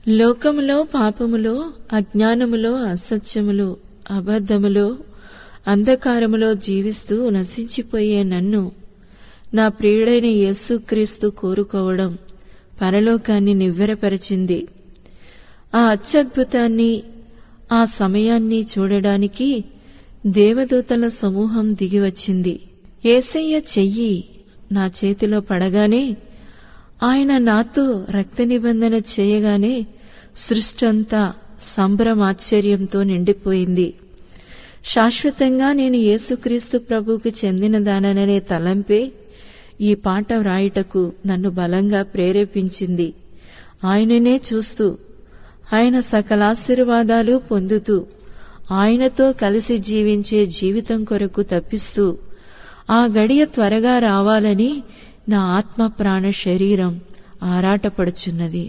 లోకములో పాపములో అజ్ఞానములో అసత్యములో అబద్ధములో అంధకారములో జీవిస్తూ నశించిపోయే నన్ను నా ప్రియుడైన యేసుక్రీస్తు కోరుకోవడం పరలోకాన్ని నివ్వెరపరిచింది ఆ అత్యద్భుతాన్ని ఆ సమయాన్ని చూడడానికి దేవదూతల సమూహం దిగివచ్చింది ఏసయ్య చెయ్యి నా చేతిలో పడగానే ఆయన నాతో రక్త నిబంధన చేయగానే సృష్టంతా సంభ్రమాశ్చర్యంతో నిండిపోయింది శాశ్వతంగా నేను యేసుక్రీస్తు ప్రభువుకు చెందినదాననే తలంపే ఈ పాట వ్రాయుటకు నన్ను బలంగా ప్రేరేపించింది ఆయననే చూస్తూ ఆయన సకలాశీర్వాదాలు పొందుతూ ఆయనతో కలిసి జీవించే జీవితం కొరకు తప్పిస్తూ ఆ గడియ త్వరగా రావాలని నా ఆత్మ ప్రాణ శరీరం ఆరాటపడుచున్నది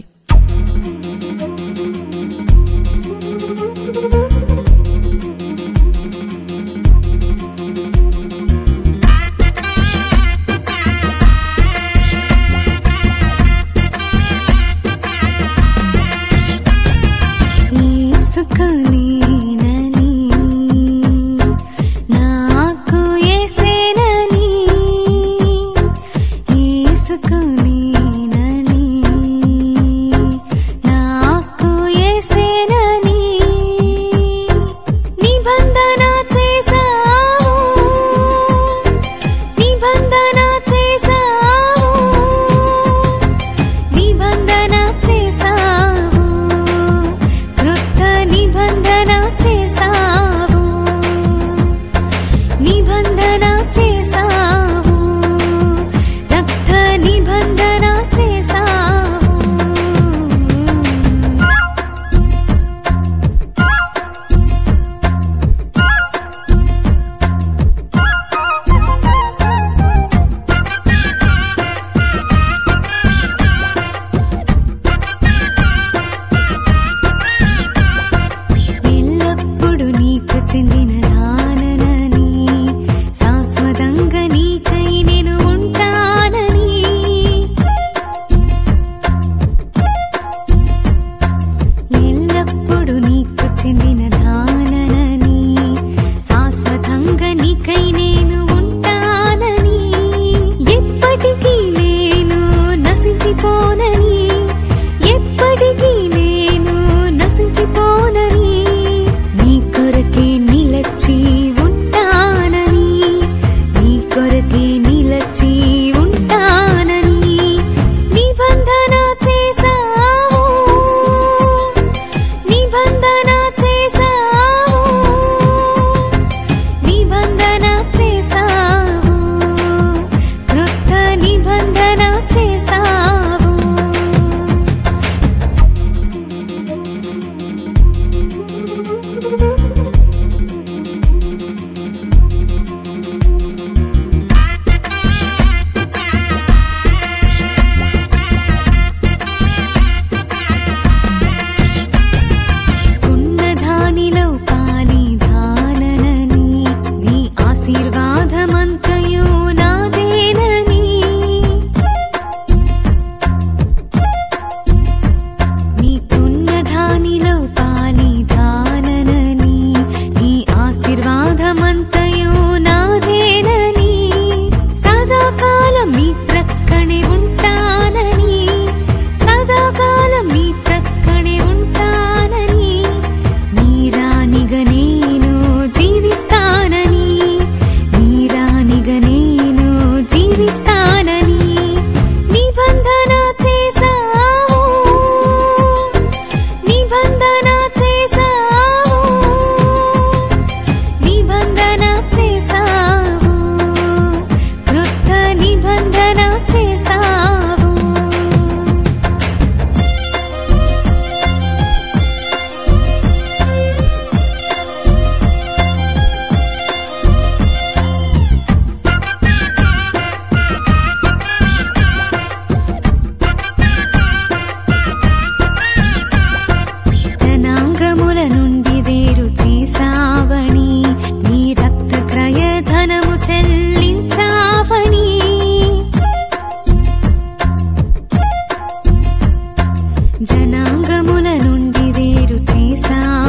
ఏసుకునేనని నాకు యేసేనని ఏసుకునేనని జగముల నుండి వేరు చేశావు